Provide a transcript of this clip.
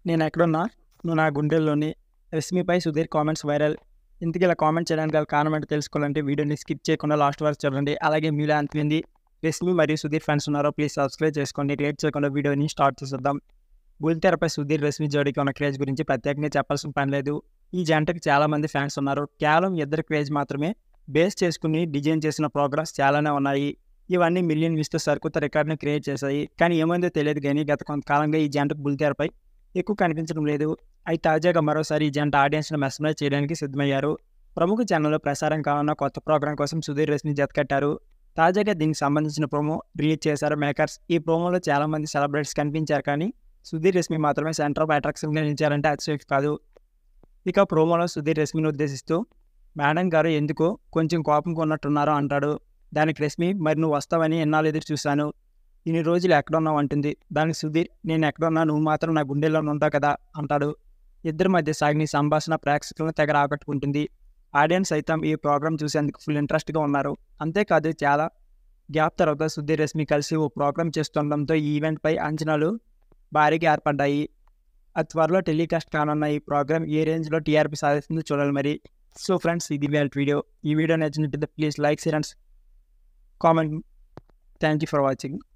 నేను ఎక్కడున్నా నువ్వు నా గుండెల్లోని రష్మిపై సుధీర్ కామెంట్స్ వైరల్ ఇంతకీ ఇలా కామెంట్ చేయడానికి గల కారణం ఏంటో తెలుసుకోవాలంటే వీడియోని స్కిప్ చేయకుండా లాస్ట్ వరకు చూడండి అలాగే మీలో ఎంతమంది రష్మి మరియు సుధీర్ ఫ్యాన్స్ ఉన్నారో ప్లీజ్ సబ్స్క్రైబ్ చేసుకోండి లేట్ చేయకుండా వీడియోని స్టార్ట్ చేసేద్దాం బుల్తెరపై సుధీర్ రష్మి జోడీకి ఉన్న క్రేజ్ గురించి ప్రత్యేకంగా చెప్పాల్సిన పని లేదు ఈ జంటకి చాలా మంది ఫ్యాన్స్ ఉన్నారు కేవలం ఇద్దరు క్రేజ్ మాత్రమే బేస్ చేసుకుని డిజైన్ చేసిన ప్రోగ్రామ్స్ చాలానే ఉన్నాయి ఇవన్నీ మిలియన్ వ్యూస్తో సరికొత్త రికార్డుని క్రియేట్ చేశాయి కానీ ఏమైందో తెలియదు కానీ గత కొంతకాలంగా ఈ జంట బుల్తెరపై ఎక్కువ కనిపించడం లేదు అయితే తాజాగా మరోసారి ఈ జంట ఆడియన్స్ను మెస్మరైజ్ చేయడానికి సిద్ధమయ్యారు ప్రముఖ ఛానల్లో ప్రసారం కానున్న కొత్త ప్రోగ్రాం కోసం సుధీర్ రష్మి జతకట్టారు తాజాగా దీనికి సంబంధించిన ప్రోమో రిలీజ్ చేశారు మేకర్స్ ఈ ప్రోమోలో చాలా మంది సెలబ్రిటీస్ కనిపించారు కానీ సుధీర్ రష్మి మాత్రమే సెంటర్ ఆఫ్ అట్రాక్షన్గా నిలిచారంటే అతిశయోక్తి కాదు ఇక ప్రోమోలో సుధీర్ రష్మిని ఉద్దేశిస్తూ మేడం గారు ఎందుకో కొంచెం కోపంగా ఉన్నట్టున్నారో అంటాడు దానికి రష్మి మరి నువ్వు వస్తావని ఎన్నాళ్ళు ఎదురు చూశాను ఇన్ని రోజులు ఎక్కడున్నావు అంటుంది దానికి సుధీర్ నేను ఎక్కడున్నా నువ్వు మాత్రం నా గుండెల్లో ఉంటావు కదా అంటాడు ఇద్దరి మధ్య సాగిన ఈ సంభాషణ ప్రేక్షకులను తెగ ఆకట్టుకుంటుంది ఆడియన్స్ సైతం ఈ ప్రోగ్రాం చూసేందుకు ఫుల్ ఇంట్రెస్ట్గా ఉన్నారు అంతేకాదు చాలా గ్యాప్ తర్వాత సుధీర్ రష్మి కలిసి ఓ ప్రోగ్రాం చేస్తుండడంతో ఈ ఈవెంట్పై అంచనాలు భారీగా ఏర్పడ్డాయి అది త్వరలో టెలికాస్ట్ కానున్న ఈ ప్రోగ్రామ్ ఏ రేంజ్లో టీఆర్పీ సాధిస్తుందో చూడాలి మరి సో ఫ్రెండ్స్ ఇది వేళ వీడియో ఈ వీడియో నచ్చినట్లయితే please like share and comment thank you for watching